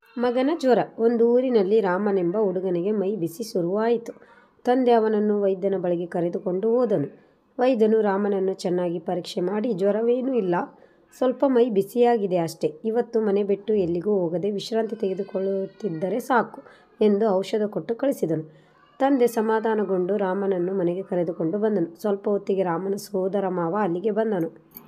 ಮಗನ ಜ್ವರ ಒಂದು ಊರಿನಲ್ಲಿ ರಾಮನೆಂಬ ಹುಡುಗನಿಗೆ ಮೈ ಬಿಸಿ ಶುರುವಾಯಿತು ತಂದೆ ಅವನನ್ನು ವೈದ್ಯನ ಬಳಿಗೆ ಕರೆದುಕೊಂಡು ಹೋದನು ವೈದ್ಯನು ರಾಮನನ್ನು ಚೆನ್ನಾಗಿ ಪರೀಕ್ಷೆ ಮಾಡಿ ಜ್ವರವೇನೂ ಇಲ್ಲ ಸ್ವಲ್ಪ ಮೈ ಬಿಸಿಯಾಗಿದೆ ಅಷ್ಟೇ ಇವತ್ತು ಮನೆ ಬಿಟ್ಟು ಎಲ್ಲಿಗೂ ಹೋಗದೆ ವಿಶ್ರಾಂತಿ ತೆಗೆದುಕೊಳ್ಳುತ್ತಿದ್ದರೆ ಸಾಕು ಎಂದು ಔಷಧ ಕೊಟ್ಟು ಕಳಿಸಿದನು ತಂದೆ ಸಮಾಧಾನಗೊಂಡು ರಾಮನನ್ನು ಮನೆಗೆ ಕರೆದುಕೊಂಡು ಬಂದನು ಸ್ವಲ್ಪ ಹೊತ್ತಿಗೆ ರಾಮನ ಸೋದರ ಮಾವ ಅಲ್ಲಿಗೆ ಬಂದನು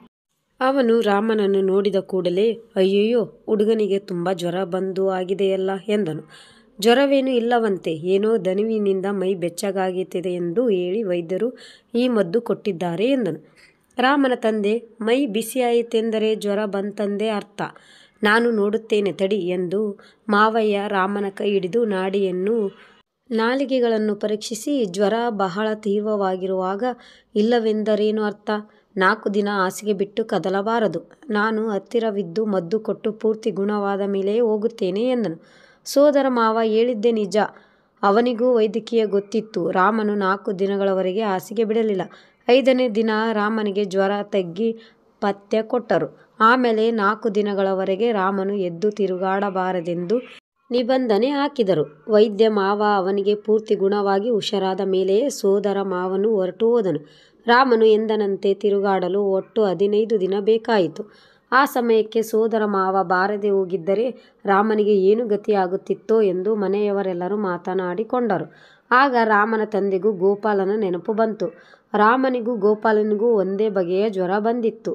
ಅವನು ರಾಮನನ್ನು ನೋಡಿದ ಕೂಡಲೇ ಅಯ್ಯಯ್ಯೋ ಹುಡುಗನಿಗೆ ತುಂಬ ಜ್ವರ ಬಂದು ಆಗಿದೆಯಲ್ಲ ಎಂದನು ಜ್ವರವೇನೂ ಇಲ್ಲವಂತೆ ಏನೋ ದಣಿವಿನಿಂದ ಮೈ ಬೆಚ್ಚಗಾಗುತ್ತಿದೆ ಎಂದು ಹೇಳಿ ವೈದ್ಯರು ಈ ಮದ್ದು ಕೊಟ್ಟಿದ್ದಾರೆ ಎಂದನು ರಾಮನ ತಂದೆ ಮೈ ಬಿಸಿಯಾಯಿತೆಂದರೆ ಜ್ವರ ಬಂತಂದೇ ಅರ್ಥ ನಾನು ನೋಡುತ್ತೇನೆ ತಡಿ ಎಂದು ಮಾವಯ್ಯ ರಾಮನ ಕೈ ಹಿಡಿದು ನಾಡಿಯನ್ನು ನಾಲಿಗೆಗಳನ್ನು ಪರೀಕ್ಷಿಸಿ ಜ್ವರ ಬಹಳ ತೀವ್ರವಾಗಿರುವಾಗ ಇಲ್ಲವೆಂದರೇನು ಅರ್ಥ ನಾಲ್ಕು ದಿನ ಹಾಸಿಗೆ ಬಿಟ್ಟು ಕದಲಬಾರದು ನಾನು ಹತ್ತಿರವಿದ್ದು ಮದ್ದು ಕೊಟ್ಟು ಪೂರ್ತಿ ಗುಣವಾದ ಮೇಲೆಯೇ ಹೋಗುತ್ತೇನೆ ಎಂದನು ಸೋದರ ಮಾವ ಹೇಳಿದ್ದೇ ನಿಜ ಅವನಿಗೂ ವೈದ್ಯಕೀಯ ಗೊತ್ತಿತ್ತು ರಾಮನು ನಾಲ್ಕು ದಿನಗಳವರೆಗೆ ಹಾಸಿಗೆ ಬಿಡಲಿಲ್ಲ ಐದನೇ ದಿನ ರಾಮನಿಗೆ ಜ್ವರ ತಗ್ಗಿ ಪಥ್ಯ ಕೊಟ್ಟರು ಆಮೇಲೆ ನಾಲ್ಕು ದಿನಗಳವರೆಗೆ ರಾಮನು ಎದ್ದು ತಿರುಗಾಡಬಾರದೆಂದು ನಿಬಂಧನೆ ಹಾಕಿದರು ವೈದ್ಯ ಮಾವ ಅವನಿಗೆ ಪೂರ್ತಿ ಗುಣವಾಗಿ ಹುಷಾರಾದ ಮೇಲೆಯೇ ಸೋದರ ಮಾವನು ಹೊರಟು ಹೋದನು ರಾಮನು ಎಂದನಂತೆ ತಿರುಗಾಡಲು ಒಟ್ಟು ಹದಿನೈದು ದಿನ ಬೇಕಾಯಿತು ಆ ಸಮಯಕ್ಕೆ ಸೋದರ ಮಾವ ಬಾರದೆ ಹೋಗಿದ್ದರೆ ರಾಮನಿಗೆ ಏನು ಗತಿಯಾಗುತ್ತಿತ್ತೋ ಎಂದು ಮನೆಯವರೆಲ್ಲರೂ ಮಾತನಾಡಿಕೊಂಡರು ಆಗ ರಾಮನ ತಂದೆಗೂ ಗೋಪಾಲನ ನೆನಪು ಬಂತು ರಾಮನಿಗೂ ಗೋಪಾಲನಿಗೂ ಒಂದೇ ಬಗೆಯ ಜ್ವರ ಬಂದಿತ್ತು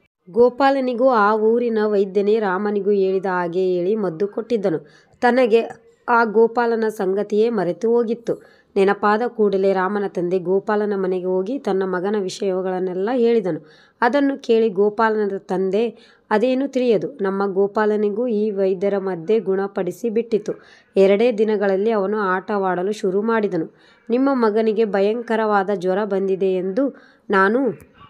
ಗೋಪಾಲನಿಗೂ ಆ ಊರಿನ ವೈದ್ಯನೇ ರಾಮನಿಗೂ ಹೇಳಿದ ಹಾಗೆ ಹೇಳಿ ಮದ್ದು ಕೊಟ್ಟಿದ್ದನು ತನಗೆ ಆ ಗೋಪಾಲನ ಸಂಗತಿಯೇ ಮರೆತು ಹೋಗಿತ್ತು ನೆನಪಾದ ಕೂಡಲೇ ರಾಮನ ತಂದೆ ಗೋಪಾಲನ ಮನೆಗೆ ಹೋಗಿ ತನ್ನ ಮಗನ ವಿಷಯಗಳನ್ನೆಲ್ಲ ಹೇಳಿದನು ಅದನ್ನು ಕೇಳಿ ಗೋಪಾಲನ ತಂದೆ ಅದೇನು ತಿಳಿಯದು ನಮ್ಮ ಗೋಪಾಲನಿಗೂ ಈ ವೈದ್ಯರ ಮಧ್ಯೆ ಗುಣಪಡಿಸಿ ಬಿಟ್ಟಿತು ಎರಡೇ ದಿನಗಳಲ್ಲಿ ಅವನು ಆಟವಾಡಲು ಶುರು ಮಾಡಿದನು ನಿಮ್ಮ ಮಗನಿಗೆ ಭಯಂಕರವಾದ ಜ್ವರ ಬಂದಿದೆ ಎಂದು ನಾನು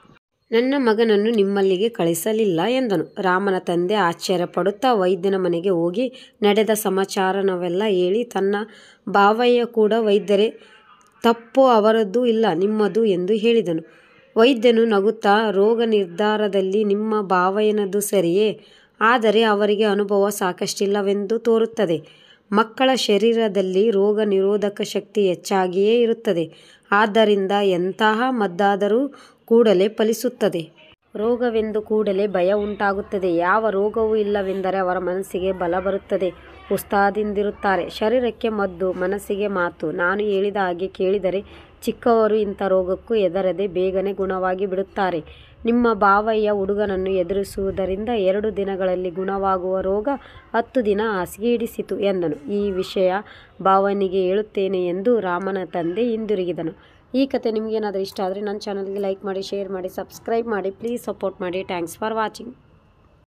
ನನ್ನ ಮಗನನ್ನು ನಿಮ್ಮಲ್ಲಿಗೆ ಕಳಿಸಲಿಲ್ಲ ಎಂದನು ರಾಮನ ತಂದೆ ಆಶ್ಚರ್ಯಪಡುತ್ತಾ ವೈದ್ಯನ ಮನೆಗೆ ಹೋಗಿ ನಡೆದ ಸಮಾಚಾರನವೆಲ್ಲ ಹೇಳಿ ತನ್ನ ಭಾವಯ್ಯ ಕೂಡ ವೈದ್ಯರೇ ತಪ್ಪು ಅವರದ್ದು ಇಲ್ಲ ನಿಮ್ಮದು ಎಂದು ಹೇಳಿದನು ವೈದ್ಯನು ನಗುತ್ತಾ ರೋಗ ನಿರ್ಧಾರದಲ್ಲಿ ನಿಮ್ಮ ಭಾವಯ್ಯನದು ಸರಿಯೇ ಆದರೆ ಅವರಿಗೆ ಅನುಭವ ಸಾಕಷ್ಟಿಲ್ಲವೆಂದು ತೋರುತ್ತದೆ ಮಕ್ಕಳ ಶರೀರದಲ್ಲಿ ರೋಗ ನಿರೋಧಕ ಶಕ್ತಿ ಹೆಚ್ಚಾಗಿಯೇ ಇರುತ್ತದೆ ಆದ್ದರಿಂದ ಎಂತಹ ಮದ್ದಾದರೂ ಕೂಡಲೇ ಫಲಿಸುತ್ತದೆ ರೋಗವೆಂದು ಕೂಡಲೇ ಭಯ ಉಂಟಾಗುತ್ತದೆ ಯಾವ ರೋಗವೂ ಇಲ್ಲವೆಂದರೆ ಅವರ ಮನಸ್ಸಿಗೆ ಬಲ ಬರುತ್ತದೆ ಉತ್ಸಾಹದಿಂದಿರುತ್ತಾರೆ ಶರೀರಕ್ಕೆ ಮದ್ದು ಮನಸ್ಸಿಗೆ ಮಾತು ನಾನು ಹೇಳಿದ ಹಾಗೆ ಕೇಳಿದರೆ ಚಿಕ್ಕವರು ಇಂಥ ರೋಗಕ್ಕೂ ಹೆದರದೆ ಬೇಗನೆ ಗುಣವಾಗಿ ಬಿಡುತ್ತಾರೆ ನಿಮ್ಮ ಭಾವಯ್ಯ ಹುಡುಗನನ್ನು ಎದುರಿಸುವುದರಿಂದ ಎರಡು ದಿನಗಳಲ್ಲಿ ಗುಣವಾಗುವ ರೋಗ ಹತ್ತು ದಿನ ಹಾಸಿಗೆ ಹಿಡಿಸಿತು ಎಂದನು ಈ ವಿಷಯ ಭಾವನಿಗೆ ಹೇಳುತ್ತೇನೆ ಎಂದು ರಾಮನ ತಂದೆ ಹಿಂದಿರುಗಿದನು ಈ ಕತೆ ನಿಮಗೇನಾದರೂ ಇಷ್ಟ ಆದರೆ ನನ್ನ ಚಾನಲ್ಗೆ ಲೈಕ್ ಮಾಡಿ ಶೇರ್ ಮಾಡಿ ಸಬ್ಸ್ಕ್ರೈಬ್ ಮಾಡಿ ಪ್ಲೀಸ್ ಸಪೋರ್ಟ್ ಮಾಡಿ ಥ್ಯಾಂಕ್ಸ್ ಫಾರ್ ವಾಚಿಂಗ್